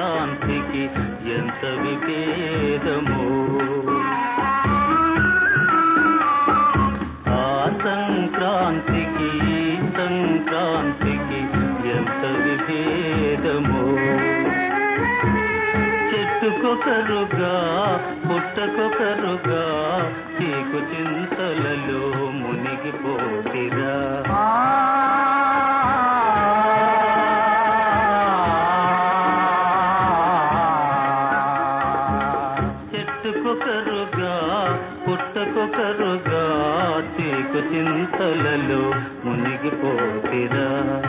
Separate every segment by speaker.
Speaker 1: సంక్రాంతికి ఎంత విభేదము ఆ సంక్రాంతికి ఈ సంక్రాంతికి ఎంత విభేదము చెట్టుకొకరుగా పుట్టకొకరుగా చీకు చింతలలో మునిగిపోతిరా చెట్టుకొకరుగా పుట్టకొకరుగా చీకు చింతలలో మునిగిపోతిరా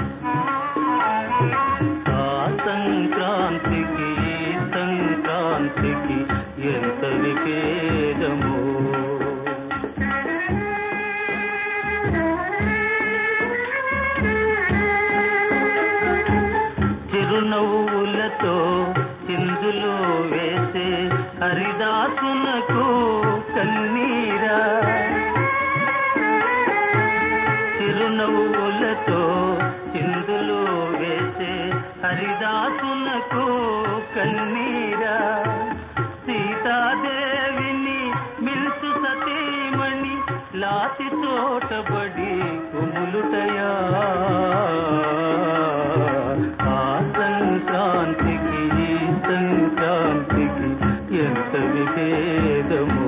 Speaker 1: ఆ సంక్రాంతికి ఈ సంక్రాంతికి ఎంత విభేదము చిరునవ్వులతో చిందులు వేసే హరిదాసునకు కన్నీరా చిరునవ్వులతో చిందులు వేసే హరిదాసునకు కన్నీరా సీతాదేవిని మిల్సు సతీమణి లాతి చోటబడి కుములుటయా ఆ సంక్రాంతికి ఈ సంక్రాంతికి ఎంత విభేదము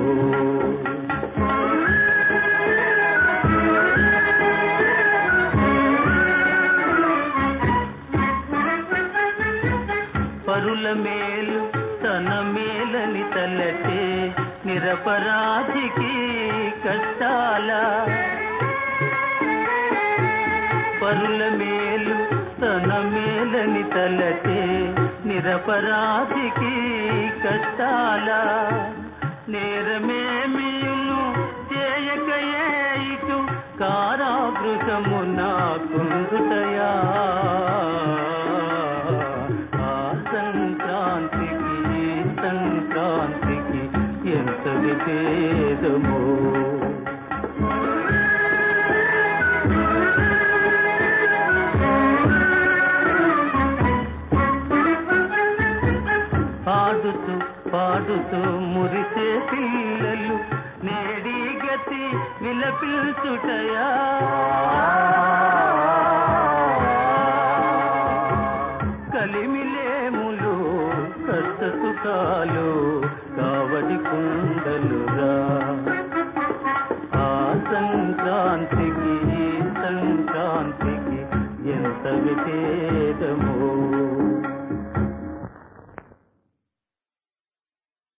Speaker 1: పరుల మేలు తన మేలని తలచే నిరపరాధికి కష్టాల పరుల మేలు తన మేలని తలచే నిరపరాధికి కష్టాల నేరమేమియును చేయకయే ఇటు కారాగృహము నాకుందుటయా ఆ సంక్రాంతికి ఈ సంక్రాంతికి ఎంత విభేదము ఆడుతూ పాడుతూ మురిసే పిల్లలు నేడి గతి విలపిల్చుటయా కలిమిలేములు కష్ట సుఖాలు కావడి కుండలురా ఆ సంక్రాంతికి ఈ